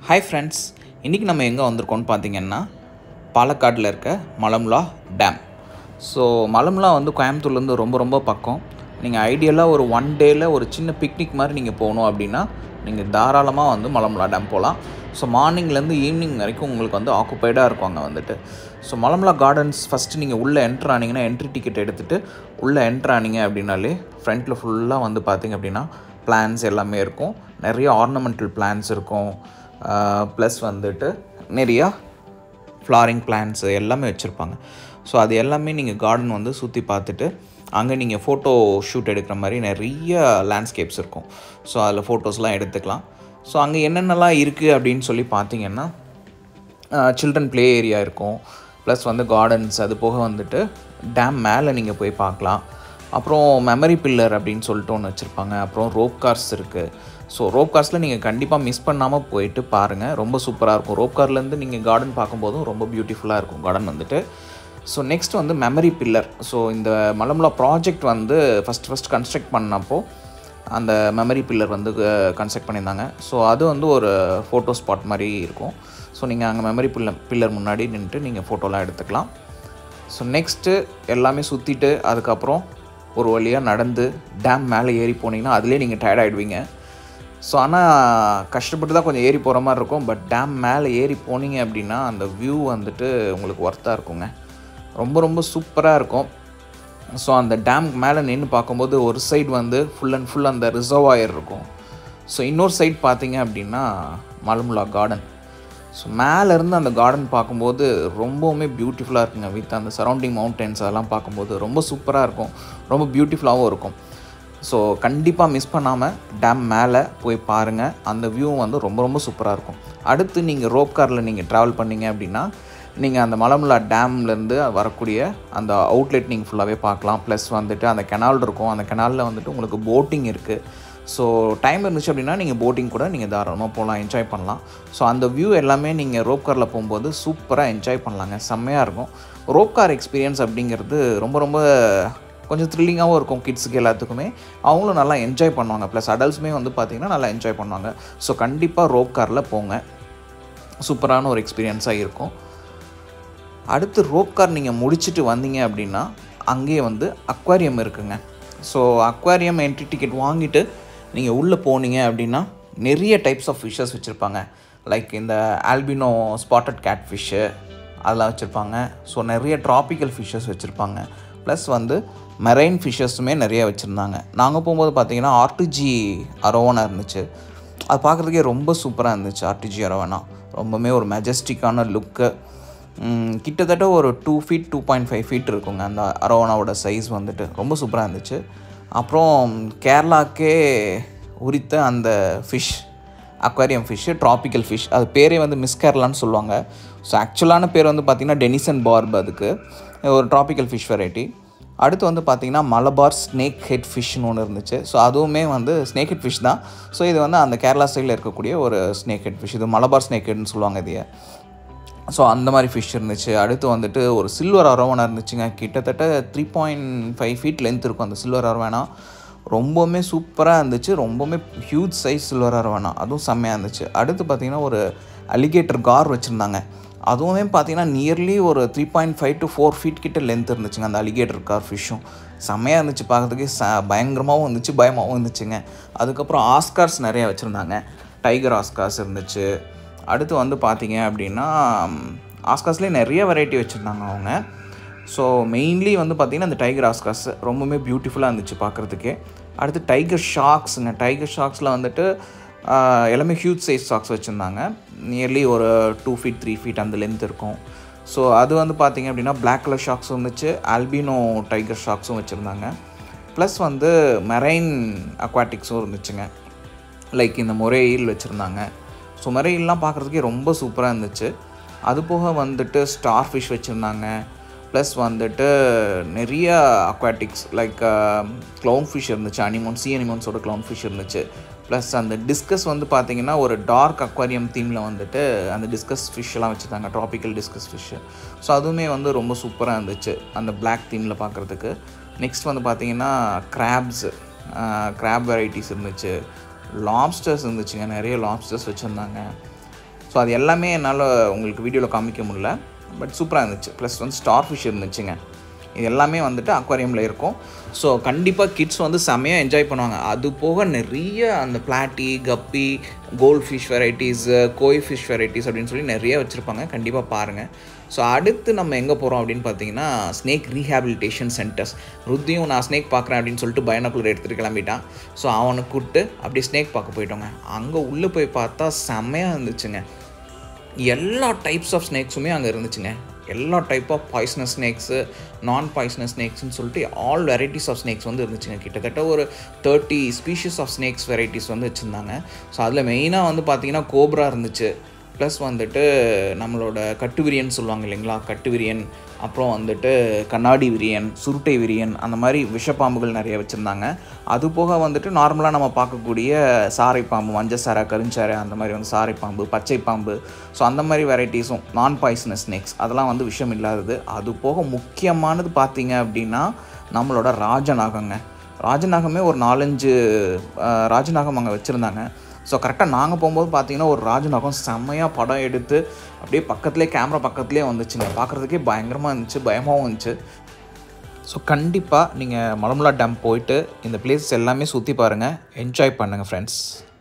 hi friends இன்றைக்கி நம்ம எங்கே வந்திருக்கோம்னு பார்த்தீங்கன்னா பாலக்காட்டில் இருக்க மலம்லா டேம் ஸோ மலம்லா வந்து கோயம்புத்தூர்லேருந்து ரொம்ப ரொம்ப பக்கம் நீங்கள் ஐடியலாக ஒரு ஒன் டேயில் ஒரு சின்ன பிக்னிக் மாதிரி நீங்கள் போகணும் அப்படின்னா நீங்கள் தாராளமாக வந்து மலம்லா டேம் போகலாம் ஸோ மார்னிங்லேருந்து ஈவினிங் வரைக்கும் உங்களுக்கு வந்து ஆக்குப்பைடாக இருக்கும் அங்கே வந்துட்டு ஸோ மலம்லா கார்டன்ஸ் ஃபஸ்ட்டு நீங்கள் உள்ளே என்ட்ரு ஆனீங்கன்னா என்ட்ரி டிக்கெட் எடுத்துகிட்டு உள்ளே என்ட்ரு ஆனீங்க அப்படின்னாலே ஃப்ரண்ட்டில் ஃபுல்லாக வந்து பார்த்தீங்க அப்படின்னா பிளான்ஸ் எல்லாமே இருக்கும் நிறைய ஆர்னமெண்டல் பிளான்ஸ் இருக்கும் ப்ளஸ் வந்துட்டு நிறையா ஃப்ளாரிங் பிளான்ஸ் எல்லாமே வச்சுருப்பாங்க ஸோ அது எல்லாமே நீங்கள் கார்டன் வந்து சுற்றி பார்த்துட்டு அங்கே நீங்கள் ஃபோட்டோ ஷூட் எடுக்கிற மாதிரி நிறைய லேண்ட்ஸ்கேப்ஸ் இருக்கும் ஸோ அதில் ஃபோட்டோஸ்லாம் எடுத்துக்கலாம் ஸோ அங்கே என்னென்னலாம் இருக்குது அப்படின்னு சொல்லி பார்த்தீங்கன்னா சில்ட்ரன் ப்ளே ஏரியா இருக்கும் ப்ளஸ் வந்து கார்டன்ஸ் அது போக வந்துட்டு டேம் மேலே நீங்கள் போய் பார்க்கலாம் அப்புறம் மெமரி பில்லர் அப்படின்னு சொல்லிட்டு ஒன்று வச்சுருப்பாங்க அப்புறம் ரோப் கார்ஸ் இருக்குது ஸோ ரோப் கார்ஸில் நீங்கள் கண்டிப்பாக மிஸ் பண்ணாமல் போயிட்டு பாருங்கள் ரொம்ப சூப்பராக இருக்கும் ரோப் கார்லேருந்து நீங்கள் கார்டன் பார்க்கும்போதும் ரொம்ப பியூட்டிஃபுல்லாக இருக்கும் கார்டன் வந்துட்டு ஸோ நெக்ஸ்ட் வந்து மெமரி பில்லர் ஸோ இந்த மலம்லா ப்ராஜெக்ட் வந்து ஃபஸ்ட் ஃபஸ்ட் கன்ஸ்ட்ரக்ட் பண்ணப்போ அந்த மெமரி பில்லர் வந்து கன்ஸ்ட்ரக்ட் பண்ணியிருந்தாங்க ஸோ அது வந்து ஒரு ஃபோட்டோ ஸ்பாட் மாதிரி இருக்கும் ஸோ நீங்கள் அங்கே மெமரி பில்லர் பில்லர் முன்னாடி நின்றுட்டு நீங்கள் ஃபோட்டோலாம் எடுத்துக்கலாம் ஸோ நெக்ஸ்ட்டு எல்லாமே சுற்றிட்டு அதுக்கப்புறம் ஒரு வழியாக நடந்து டேம் மேலே ஏறி போனீங்கன்னா அதுலேயே நீங்கள் டயர்ட் ஆகிடுவீங்க ஸோ ஆனால் கஷ்டப்பட்டு தான் கொஞ்சம் ஏறி போகிற மாதிரி இருக்கும் பட் டேம் மேலே ஏறி போனீங்க அப்படின்னா அந்த வியூ வந்துட்டு உங்களுக்கு ஒர்த்தாக இருக்குங்க ரொம்ப ரொம்ப சூப்பராக இருக்கும் ஸோ அந்த டேம் மேலே நின்று பார்க்கும்போது ஒரு சைடு வந்து ஃபுல் அண்ட் ஃபுல் அந்த ரிசர்வாயர் இருக்கும் ஸோ இன்னொரு சைடு பார்த்தீங்க அப்படின்னா மலமுலா கார்டன் ஸோ மேலேருந்து அந்த கார்டன் பார்க்கும்போது ரொம்பவுமே பியூட்டிஃபுல்லாக இருக்குங்க வித் அந்த சரௌண்டிங் மவுண்டன்ஸ் அதெல்லாம் பார்க்கும்போது ரொம்ப சூப்பராக இருக்கும் ரொம்ப பியூட்டிஃபுல்லாகவும் இருக்கும் ஸோ கண்டிப்பாக மிஸ் பண்ணாமல் டேம் மேலே போய் பாருங்கள் அந்த வியூ வந்து ரொம்ப ரொம்ப சூப்பராக இருக்கும் அடுத்து நீங்கள் ரோப் காரில் நீங்கள் ட்ராவல் பண்ணீங்க அப்படின்னா நீங்கள் அந்த மலமுலா டேம்லேருந்து வரக்கூடிய அந்த அவுட்லெட் நீங்கள் ஃபுல்லாகவே பார்க்கலாம் ப்ளஸ் வந்துட்டு அந்த கெனால் இருக்கும் அந்த கெனாலில் வந்துட்டு உங்களுக்கு போட்டிங் இருக்குது ஸோ டைம் இருந்துச்சு அப்படின்னா நீங்கள் போட்டிங் கூட நீங்கள் தாராளமாக போகலாம் என்ஜாய் பண்ணலாம் ஸோ அந்த வியூ எல்லாமே நீங்கள் ரோப் காரில் போகும்போது சூப்பராக என்ஜாய் பண்ணலாங்க செம்மையாக இருக்கும் ரோப் கார் எக்ஸ்பீரியன்ஸ் அப்படிங்கிறது ரொம்ப ரொம்ப கொஞ்சம் த்ரில்லிங்காகவும் இருக்கும் கிட்ஸுக்கு எல்லாத்துக்குமே அவங்களும் நல்லா என்ஜாய் பண்ணுவாங்க ப்ளஸ் அடல்ட்ஸுமே வந்து பார்த்திங்கன்னா நல்லா என்ஜாய் பண்ணுவாங்க ஸோ கண்டிப்பாக ரோப் காரில் போங்க சூப்பரான ஒரு எக்ஸ்பீரியன்ஸாக இருக்கும் அடுத்து ரோப் கார் நீங்கள் முடிச்சுட்டு வந்தீங்க அப்படின்னா அங்கேயே வந்து அக்வாரியம் இருக்குங்க ஸோ அக்வாரியம் என்ட்ரி டிக்கெட் வாங்கிட்டு நீங்கள் உள்ளே போனீங்க அப்படின்னா நிறைய டைப்ஸ் ஆஃப் ஃபிஷ்ஷஸ் வச்சுருப்பாங்க லைக் இந்த ஆல்பினோ ஸ்பாட்டட் கேட் ஃபிஷ்ஷு அதெல்லாம் வச்சுருப்பாங்க ஸோ நிறைய ட்ராபிக்கல் ஃபிஷ்ஷஸ் வச்சுருப்பாங்க ப்ளஸ் வந்து மெரைன் ஃபிஷ்ஷஸுமே நிறைய வச்சுருந்தாங்க நாங்கள் போகும்போது பார்த்தீங்கன்னா ஆர்டிஜி அரோவனா இருந்துச்சு அது பார்க்குறதுக்கே ரொம்ப சூப்பராக இருந்துச்சு ஆர்டிஜி அரோவனா ரொம்பவுமே ஒரு மெஜஸ்டிக்கான லுக்கு கிட்டத்தட்ட ஒரு two feet two point five feet இருக்குங்க அந்த அரோவனாவோட சைஸ் வந்துட்டு ரொம்ப சூப்பராக இருந்துச்சு அப்புறம் கேரளாக்கே உரித்த அந்த fish aquarium fish tropical fish அது பேரே வந்து மிஸ் கேரளான்னு சொல்லுவாங்க ஸோ ஆக்சுவலான பேர் வந்து பார்த்திங்கன்னா டெனிசன் பார்ப் அதுக்கு ஒரு ட்ராபிக்கல் ஃபிஷ் வெரைட்டி அடுத்து வந்து பார்த்திங்கன்னா மலபார் ஸ்னேக் ஹெட் ஃபிஷ்னு ஒன்று இருந்துச்சு ஸோ அதுவுமே வந்து ஸ்னேக் ஹெட் ஃபிஷ் தான் ஸோ இது வந்து அந்த கேரளா சைடில் இருக்கக்கூடிய ஒரு ஸ்னேக் ஹெட் ஃபிஷ் இது மலபார் ஸ்னேக் ஹெட்னு சொல்லுவாங்க இதைய ஸோ அந்த மாதிரி ஃபிஷ் இருந்துச்சு அடுத்து வந்துட்டு ஒரு சில்வர் அரவணா இருந்துச்சுங்க கிட்டத்தட்ட three point five feet length இருக்கும் அந்த சில்வர் அரவணா ரொம்பவுமே சூப்பராக இருந்துச்சு ரொம்பவுமே ஹியூஜ் சைஸ் சில்வர் அரவணா அதுவும் செம்மையாக இருந்துச்சு அடுத்து பார்த்திங்கன்னா ஒரு அலிகேட்டர் கார் வச்சுருந்தாங்க அதுவுமே பார்த்தீங்கன்னா நியர்லி ஒரு three point five to four feet கிட்ட லென்த் இருந்துச்சுங்க அந்த அலிகேட்டர் கார் ஃபிஷ்ஷும் செம்மையாக இருந்துச்சு பார்க்குறதுக்கே ச பயங்கரமாகவும் இருந்துச்சு பயமாகவும் இருந்துச்சுங்க அதுக்கப்புறம் ஆஸ்கார்ஸ் நிறையா வச்சுருந்தாங்க டைகர் ஆஸ்கார்ஸ் இருந்துச்சு அடுத்து வந்து பார்த்தீங்க அப்படின்னா ஆஸ்கார்ஸ்லேயே நிறைய வெரைட்டி வச்சுருந்தாங்க அவங்க ஸோ மெயின்லி வந்து பார்த்திங்கன்னா அந்த டைகர் ஆஸ்கார்ஸ் ரொம்பவுமே பியூட்டிஃபுல்லாக இருந்துச்சு பார்க்குறதுக்கே அடுத்து டைகர் ஷாக்ஸுங்க டைகர் ஷாக்ஸில் வந்துட்டு எல்லாமே ஹியூஜ் சைஸ் ஷாக்ஸ் வச்சுருந்தாங்க நியர்லி ஒரு டூ ஃபீட் த்ரீ ஃபீட் அந்த லென்த் இருக்கும் ஸோ அது வந்து பார்த்திங்க அப்படின்னா பிளாக் கலர் ஷாக்ஸும் இருந்துச்சு ஆல்பினோ டைகர் ஷாக்ஸும் வச்சுருந்தாங்க ப்ளஸ் வந்து மெரைன் அக்வாட்டிக்ஸும் இருந்துச்சுங்க லைக் இந்த முறையில் வச்சுருந்தாங்க ஸோ மறையிலாம் பார்க்குறதுக்கே ரொம்ப சூப்பராக இருந்துச்சு அது போக வந்துட்டு ஸ்டார் ஃபிஷ் வச்சுருந்தாங்க ப்ளஸ் வந்துட்டு நிறைய அக்வாட்டிக்ஸ் லைக் க்ளவுன் ஃபிஷ் இருந்துச்சு அனிமோன் சி அனிமோன்ஸோட க்ளவுன் ஃபிஷ் இருந்துச்சு ப்ளஸ் அந்த டிஸ்கஸ் வந்து பார்த்திங்கன்னா ஒரு டார்க் அக்வாரியம் தீமில் வந்துட்டு அந்த டிஸ்கஸ் ஃபிஷ்ஷெல்லாம் வச்சுருந்தாங்க ட்ராபிக்கல் டிஸ்கஸ் ஃபிஷ்ஷு ஸோ அதுவுமே வந்து ரொம்ப சூப்பராக இருந்துச்சு அந்த பிளாக் தீமில் பார்க்குறதுக்கு நெக்ஸ்ட் வந்து பார்த்திங்கன்னா க்ராப்ஸு க்ராப் வெரைட்டிஸ் இருந்துச்சு லாப்ஸ்டர்ஸ் இருந்துச்சுங்க நிறைய லாப்ஸ்டர்ஸ் வச்சுருந்தாங்க ஸோ அது எல்லாமே என்னால் உங்களுக்கு வீடியோவில் காமிக்க முடியல பட் சூப்பராக இருந்துச்சு ப்ளஸ் வந்து ஸ்டார் ஃபிஷ் இருந்துச்சுங்க இது எல்லாமே வந்துட்டு அக்வாரியமில் இருக்கும் ஸோ கண்டிப்பாக கிட்ஸ் வந்து செம்மையாக என்ஜாய் பண்ணுவாங்க அது போக நிறைய அந்த platy guppy gold fish varieties koi fish varieties அப்படின்னு சொல்லி நிறைய வச்சுருப்பாங்க கண்டிப்பாக பாருங்கள் ஸோ அடுத்து நம்ம எங்கே போகிறோம் அப்படின்னு பார்த்தீங்கன்னா ஸ்னேக் ரீஹாபிலிட்டேஷன் சென்டர்ஸ் ருத்தியும் நான் ஸ்னேக் பார்க்குறேன் அப்படின்னு சொல்லிட்டு பயணக்குள்ளே எடுத்துகிட்டு கிளம்பிட்டான் ஸோ அவனை கூப்பிட்டு அப்படியே ஸ்னேக் பார்க்க போயிட்டோங்க அங்கே உள்ளே போய் பார்த்தா செம்மையாக இருந்துச்சுங்க எல்லா டைப்ஸ் ஆஃப் ஸ்னேக்ஸுமே அங்கே இருந்துச்சுங்க எல்லா டைப் ஆஃப் பாய்ஸ்னஸ் ஸ்னேக்ஸு நான் பாய்ஸ்னஸ் ஸ்னேக்ஸ்னு சொல்லிட்டு ஆல் வெரைட்டிஸ் ஆஃப் ஸ்னேக்ஸ் வந்து இருந்துச்சுங்க கிட்டத்தட்ட ஒரு thirty species of snakes varieties வந்து வச்சுருந்தாங்க ஸோ அதில் மெயினாக வந்து பார்த்திங்கன்னா கோப்ரா இருந்துச்சு ப்ளஸ் வந்துட்டு நம்மளோட கட்டு விரியன் சொல்லுவாங்க இல்லைங்களா கட்டு விரியன் அப்புறம் வந்துட்டு கண்ணாடி விரியன் சுருட்டை விரியன் அந்த மாதிரி விஷப்பாம்புகள் நிறைய வச்சுருந்தாங்க அது போக வந்துட்டு நார்மலாக நம்ம பார்க்கக்கூடிய சாரை பாம்பு மஞ்சள் சாரை கருஞ்சாரை அந்த மாதிரி வந்து சாரை பாம்பு பச்சை பாம்பு ஸோ அந்த மாதிரி வெரைட்டிஸும் நான் பாய்சனஸ் ஸ்னேக்ஸ் அதெல்லாம் வந்து விஷம் இல்லாதது அது போக முக்கியமானது பார்த்தீங்க அப்படின்னா நம்மளோட ராஜநாகங்க ராஜநாகமே ஒரு நாலஞ்சு அஹ், ராஜநாகம் அங்கே வச்சுருந்தாங்க ஸோ கரெக்டாக நாங்கள் போகும்போது பார்த்தீங்கன்னா ஒரு ராஜநாகம் செம்மையாக படம் எடுத்து அப்படியே பக்கத்துலேயே கேமரா பக்கத்துலேயே வந்துச்சுங்க பார்க்குறதுக்கே பயங்கரமாக இருந்துச்சு பயமாகவும் இருந்துச்சு ஸோ கண்டிப்பாக நீங்கள் மலமலா டேம் போயிட்டு இந்த பிளேசஸ் எல்லாமே சுற்றி பாருங்கள் என்ஜாய் பண்ணுங்கள் ஃப்ரெண்ட்ஸ்